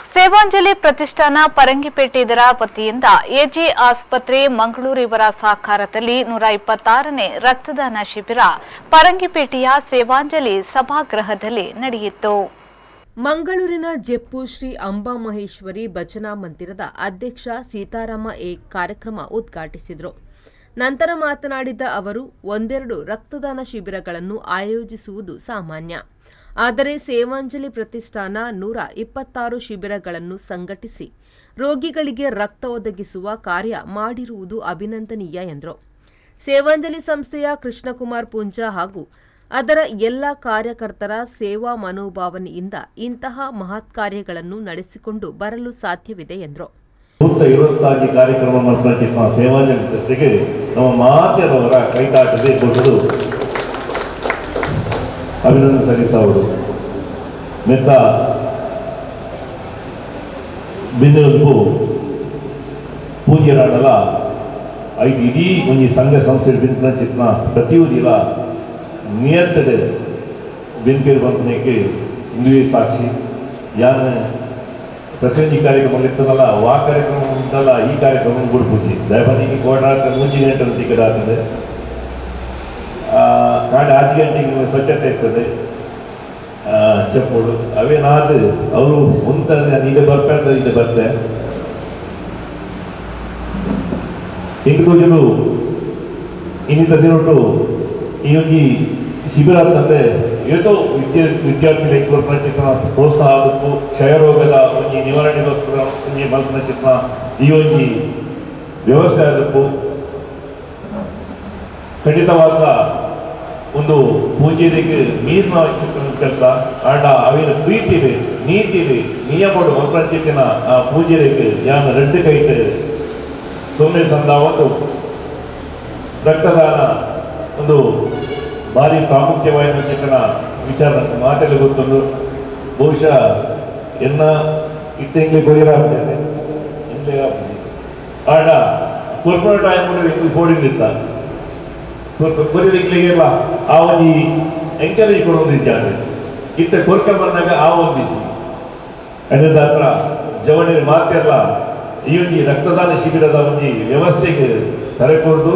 ಸೇವಾಂಜಲಿ ಪ್ರತಿಷ್ಠಾನ ಪರಂಗಿಪೇಟೆ ಇದರ ವತಿಯಿಂದ ಎಜೆ ಆಸ್ಪತ್ರೆ ಮಂಗಳೂರು ಇವರ ಸಹಕಾರದಲ್ಲಿ ನೂರ ಇಪ್ಪತ್ತಾರನೇ ರಕ್ತದಾನ ಶಿಬಿರ ಪರಂಗಿಪೇಟೆಯ ಸೇವಾಂಜಲಿ ಸಭಾಗೃಹದಲ್ಲಿ ನಡೆಯಿತು ಮಂಗಳೂರಿನ ಜೆಪ್ಪು ಶ್ರೀ ಅಂಬಾಮಹೇಶ್ವರಿ ಭಜನಾ ಮಂದಿರದ ಅಧ್ಯಕ್ಷ ಸೀತಾರಾಮ ಎ ಕಾರ್ಯಕ್ರಮ ಉದ್ಘಾಟಿಸಿದರು ನಂತರ ಮಾತನಾಡಿದ ಅವರು ಒಂದೆರಡು ರಕ್ತದಾನ ಶಿಬಿರಗಳನ್ನು ಆಯೋಜಿಸುವುದು ಸಾಮಾನ್ಯ ಆದರೆ ಸೇವಾಂಜಲಿ ಪ್ರತಿಷ್ಠಾನ ನೂರ ಇಪ್ಪತ್ತಾರು ಶಿಬಿರಗಳನ್ನು ಸಂಘಟಿಸಿ ರೋಗಿಗಳಿಗೆ ರಕ್ತ ಒದಗಿಸುವ ಕಾರ್ಯ ಮಾಡಿರುವುದು ಅಭಿನಂದನೀಯ ಎಂದರು ಸೇವಾಂಜಲಿ ಸಂಸ್ಥೆಯ ಕೃಷ್ಣಕುಮಾರ್ ಪೂಂಜಾ ಹಾಗೂ ಅದರ ಎಲ್ಲ ಕಾರ್ಯಕರ್ತರ ಸೇವಾ ಮನೋಭಾವನೆಯಿಂದ ಇಂತಹ ಮಹತ್ ಕಾರ್ಯಗಳನ್ನು ನಡೆಸಿಕೊಂಡು ಬರಲು ಸಾಧ್ಯವಿದೆ ಎಂದರು ನೂರ ಇವತ್ತಾಗಿ ಕಾರ್ಯಕ್ರಮ ಮಾಡ್ತಾ ಸೇವಾಂಜಲಿ ಟ್ರಸ್ಟಿಗೆ ನಮ್ಮ ಮಾತೆಯವರ ಕೈತಾಟದೆ ಕೊಟ್ಟದು ಅಭಿನಂದನೆ ಸಲ್ಲಿಸವರು ಮೆತ್ತ ಬಿಂದುಗು ಪೂಜ್ಯರಾಡಲ ಐದು ಇಡೀ ಒಂಜಿ ಸಂಘ ಸಂಸ್ಥೆ ಬಿಂದಿನ ಚಿತ್ನ ಪ್ರತಿಯೊಂದಿಲ ನಿಯತ್ತಡೆ ಬಿನ್ಕೇರು ಬಂಪನೆಗೆ ಇಂದುವೆ ಸಾಕ್ಷಿ ಯಾನ ಪ್ರತಿಯೊಂದು ಕಾರ್ಯಕ್ರಮ ಇರ್ತದಲ್ಲ ಆ ಕಾರ್ಯಕ್ರಮ ಉಂಟಲ್ಲ ಈ ಕಾರ್ಯಕ್ರಮ ಗುಡ್ಪೂಜಿ ದಯಬನಿಗೆ ಕೋಟಾಟ ಮುಂಚಿ ಗಂಟೆ ಟಿಕೆಟ್ ಆಗ್ತದೆ ಕಾಡು ಆಚೆ ಗಂಟೆಗೆ ಸ್ವಚ್ಛತೆ ಇರ್ತದೆ ಆ, ಚೆಪ್ಪುಡು ಅವೇನಾದ ಅವರು ಮುಂತಾರೆ ಈಗ ಬರ್ತಾರೆ ಈಗ ಬರ್ತೆ ಇಂಗ್ಲೂಜರು ಇನ್ನಿತ ದಿನೊಟ್ಟು ಈ ಒಂದು ಶಿಬಿರ ಅಂತಂದ್ರೆ ಏಟೋ ವಿದ್ಯಾ ವಿದ್ಯಾರ್ಥಿ ಲೆಕ್ಕರ ಚಿತ್ರ ಪ್ರೋತ್ಸಾಹ ಆಗಬೇಕು ಕ್ಷಯರೋಗದ ಒಂದು ನಿವಾರಣೆಗೋಸ್ಕರ ಒಂದು ಮಲ್ಪನ ಚಿತ್ರ ಈ ಒಂದು ವ್ಯವಸ್ಥೆ ಆಗಬೇಕು ಖಂಡಿತವಾದ ಒಂದು ಪೂಜೆಗೆ ಮೀರಿನ ಕೆಲಸ ಆಂಡ ಅವಿನ ಪ್ರೀತಿ ಇದೆ ನೀತಿ ಇದೆ ನಿಯಮಗಳು ಮಲ್ಪಂಚಿತ್ತಿನ ಆ ಪೂಜೆಗೆ ಯಾನ ರೆಡ್ಡು ಕೈಟ್ ಸೊನ್ನೆ ಸಂದ ಒಂದು ರಕ್ತದಾನ ಒಂದು ಭಾರಿ ಪ್ರಾಮುಖ್ಯವಾದ ಚಿಕ್ಕನ ವಿಚಾರ ಮಾತೆಲ್ಲ ಗೊತ್ತುಂಡು ಬಹುಶಃ ಎನ್ನ ಇತ್ತೆಂಗೆ ಕೊರಿಯರಾಗ್ತದೆ ಹಿಂದೆ ಆಡ ಕಾರ್ಪೊರೇಟ್ ಆಯ್ಕೊಂಡು ಬೋರ್ಡಿಂಗ್ ಕೊರಿಯರಿಗ್ಲಿಗೆಲ್ಲ ಆ ಒಂದು ಎಂಕರೇಜ್ ಕೊಡೋದು ಜಾಗ ಇತ್ತ ಕೊರ್ಕ ಬಂದಾಗ ಆ ಒಂದಿಸಿ ಅದರ ಹತ್ರ ಜವಳಿ ಮಾತೆಲ್ಲ ಈ ಒಂದು ರಕ್ತದಾನ ಶಿಬಿರದ ಒಂದು ವ್ಯವಸ್ಥೆಗೆ ತಲೆ ಕೊಡ್ದು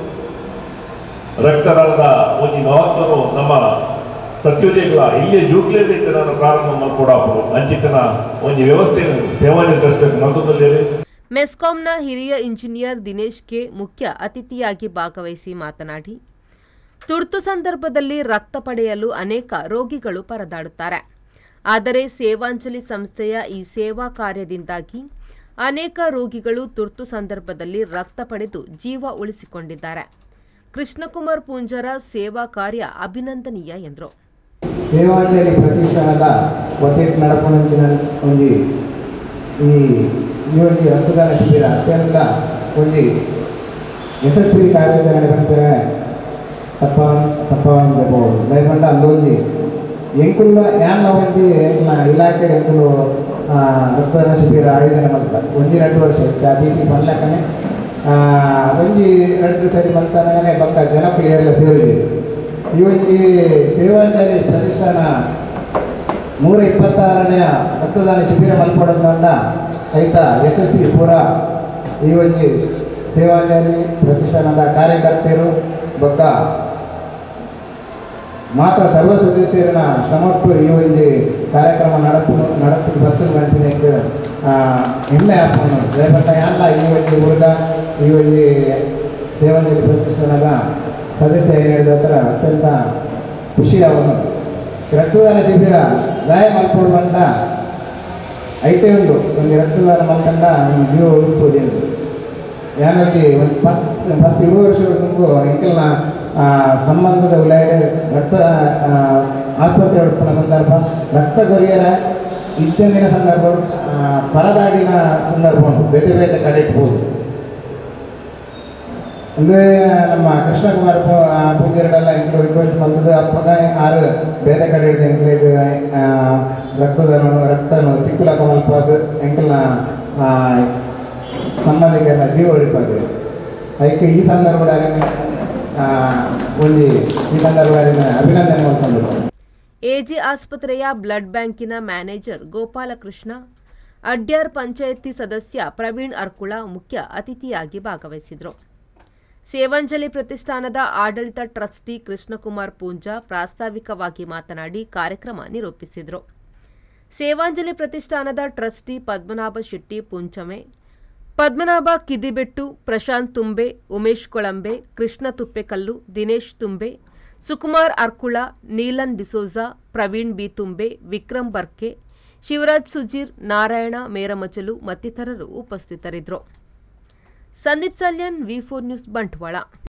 ರಕ್ತದಾನದ ಒಂದು ಮಹತ್ವನು ನಮ್ಮ ಪ್ರತಿಯೊಂದಿಗಳ ಇಲ್ಲೇ ಜೂಕ್ಲೇಬೇಕು ನಾನು ಪ್ರಾರಂಭ ಮಾಡ್ಕೊಡಾಪು ಅಂಚಿತನ ಒಂದು ವ್ಯವಸ್ಥೆ ಸೇವಾನಿ ಟ್ರಸ್ಟ್ ಮತ್ತೊಂದಲ್ಲಿ ಮೆಸ್ಕಾಂನ ಹಿರಿಯ ಇಂಜಿನಿಯರ್ ದಿನೇಶ್ ಕೆ ಮುಖ್ಯ ಅತಿಥಿಯಾಗಿ ಭಾಗವಹಿಸಿ ಮಾತನಾಡಿ ತುರ್ತು ಸಂದರ್ಭದಲ್ಲಿ ರಕ್ತ ಪಡೆಯಲು ಅನೇಕ ರೋಗಿಗಳು ಪರದಾಡುತ್ತಾರೆ ಆದರೆ ಸೇವಾಂಜಲಿ ಸಂಸ್ಥೆಯ ಈ ಸೇವಾ ಕಾರ್ಯದಿಂದಾಗಿ ಅನೇಕ ರೋಗಿಗಳು ತುರ್ತು ಸಂದರ್ಭದಲ್ಲಿ ರಕ್ತ ಪಡೆದು ಜೀವ ಉಳಿಸಿಕೊಂಡಿದ್ದಾರೆ ಕೃಷ್ಣಕುಮಾರ್ ಪೂಂಜರ ಸೇವಾ ಕಾರ್ಯ ಅಭಿನಂದನೀಯ ಎಂದರು ಸೇವಾಂಜಲಿ ಪ್ರತಿಷ್ಠಾನದ ವತಿಟ್ ನಡಪುಣಂಚಿನ ಒಂದು ಈ ಈ ಒಂದು ರಕ್ತದಾನ ಶಿಬಿರ ಅತ್ಯಂತ ಒಂದು ಯಶಸ್ವಿ ಕಾರ್ಯಾಚರಣೆ ಬಂದರೆ ತಪ್ಪ ತಪ್ಪ ಅನ್ಬೋದು ದಯಮಾಡಿ ಅಂದೊಂದು ಎಂಕುಲ್ಲ ಯಾನ್ ಒಂದು ಎಂಕ್ಲ ಇಲಾಖೆ ಎಂಕುಲು ಆ, ರಕ್ತದಾನ ಶಿಬಿರ ಆಯೋಜನೆ ಮಾಡ್ತಾರೆ ಒಂಜಿ ಎರಡು ವರ್ಷ ಇತ್ತು ಆ ಬಿ ಪನ್ಲಕ್ಕನೆ ಒಂಜಿ ಎರಡು ಸರಿ ಮಲ್ತಾನೆ ಬಕ್ಕ ಜನಪ್ರಿಯರೆಲ್ಲ ಸೇರಿದೆ ಈ ಒಂದು ಸೇವಾಂಜಲಿ ಪ್ರತಿಷ್ಠಾನ ನೂರ ಇಪ್ಪತ್ತಾರನೆಯ ರಕ್ತದಾನ ಶಿಬಿರ ಮಲ್ಪಡೋದ್ರಿಂದ ರೈತ ಯಶಸ್ವಿ ಪೂರ ಈ ಒಂದು ಸೇವಾಂಜಲಿ ಪ್ರತಿಷ್ಠಾನದ ಕಾರ್ಯಕರ್ತರು ಬೊಕ್ಕ ಮಾತಾ ಸರ್ವ ಸದಸ್ಯರನ್ನ ಶ್ರಮಟ್ಟು ಈ ಒಂದು ಕಾರ್ಯಕ್ರಮ ನಡಪು ನಡಪು ಬರ್ತದೆ ನೆನಪಿನ ಹೆಮ್ಮೆ ಹಾಕೊಂಡು ದಯಪಟ್ಟ ಎಲ್ಲ ಈ ಒಂದು ಹುಡುಗ ಈ ಒಂದು ಸೇವಾಂಜಲಿ ಪ್ರತಿಷ್ಠಾನದ ಸದಸ್ಯ ಏನು ಹೇಳಿದ ಹತ್ರ ಅತ್ಯಂತ ಖುಷಿ ಅವನು ರಕ್ತದಾನ ಶಿಬಿರ ಗಾಯ ಮಲ್ಪಡು ಅಂತ ಐಟೇ ಉಂಟು ಒಂದು ರಕ್ತದಾನ ಮಲ್ಕಂಡ ಒಂದು ಜೀವ ಉಳಿಸ್ಬೋದು ಎಂದು ಯಾನಲ್ಲಿ ಒಂದು ಪತ್ತು ಪತ್ತು ಇರುವತ್ತು ವರ್ಷಗಳ ಮುಂದೆ ಎಂಕೆಲ್ಲ ಸಂಬಂಧದ ಉಲಾಯ್ಡೆ ರಕ್ತ ಆ, ಆಸ್ಪತ್ರೆ ಹುಡುಕಿನ ಸಂದರ್ಭ ರಕ್ತ ದೊರೆಯರ ಇತ್ತೆಂದಿನ ಸಂದರ್ಭ ಆ, ಪರದಾಡಿನ ಸಂದರ್ಭ ಉಂಟು ಬೇತೆ ಬೇತೆ ಕಡೆ ಇಟ್ಬೋದು ಅಂದರೆ ನಮ್ಮ ಕೃಷ್ಣಕುಮಾರ್ ಪೂಜಾರಿಗೆಲ್ಲ ಎಂಟು ರಿಕ್ವೆಸ್ಟ್ ಬಂದದ್ದು ಅಪ್ಪಗ ಆರು ಬೇರೆ ಕಡೆ ಹಿಡಿದು ಎಂಕ್ಲಿಗೆ ರಕ್ತದಾನ ರಕ್ತ ಸಿಕ್ಕುಲಕ ಮಲ್ಪದು ಎಂಕಲ್ನ ಸಂಬಂಧಿಕರನ್ನ ಜೀವ ಉಳಿಪದು ಅದಕ್ಕೆ ಈ ಸಂದರ್ಭದಲ್ಲಿ ಒಂದು ಈ ಸಂದರ್ಭದಲ್ಲಿ ಅಭಿನಂದನೆ ಮಾಡ್ಕೊಂಡು ಎಜೆ ಆಸ್ಪತ್ರೆಯ ಬ್ಲಡ್ ಬ್ಯಾಂಕಿನ ಮ್ಯಾನೇಜರ್ ಗೋಪಾಲಕೃಷ್ಣ ಅಡ್ಯಾರ್ ಪಂಚಾಯಿತಿ ಸದಸ್ಯ ಪ್ರವೀಣ್ ಅರ್ಕುಳ ಮುಖ್ಯ ಅತಿಥಿಯಾಗಿ ಭಾಗವಹಿಸಿದರು ಸೇವಾಂಜಲಿ ಪ್ರತಿಷ್ಠಾನದ ಆಡಳಿತ ಟ್ರಸ್ಟಿ ಕೃಷ್ಣಕುಮಾರ್ ಪೂಂಜಾ ಪ್ರಾಸ್ತಾವಿಕವಾಗಿ ಮಾತನಾಡಿ ಕಾರ್ಯಕ್ರಮ ನಿರೂಪಿಸಿದರು ಸೇವಾಂಜಲಿ ಪ್ರತಿಷ್ಠಾನದ ಟ್ರಸ್ಟಿ ಪದ್ಮನಾಭ ಶೆಟ್ಟಿ ಪುಂಚಮೆ ಪದ್ಮನಾಭ ಕಿದಿಬೆಟ್ಟು ಪ್ರಶಾಂತ್ ತುಂಬೆ ಉಮೇಶ್ ಕೊಳಂಬೆ ಕೃಷ್ಣ ತುಪ್ಪೆಕಲ್ಲು ದಿನೇಶ್ ತುಂಬೆ ಸುಕುಮಾರ್ ಅರ್ಕುಳ ನೀಲನ್ ಡಿಸೋಜಾ ಪ್ರವೀಣ್ ಬಿ ತುಂಬೆ ವಿಕ್ರಮ್ ಬರ್ಕೆ ಶಿವರಾಜ್ ಸುಜೀರ್ ನಾರಾಯಣ ಮೇರಮಚಲು ಮತ್ತಿತರರು ಉಪಸ್ಥಿತರಿದ್ದರು Sandeep Salian V four news Bantwal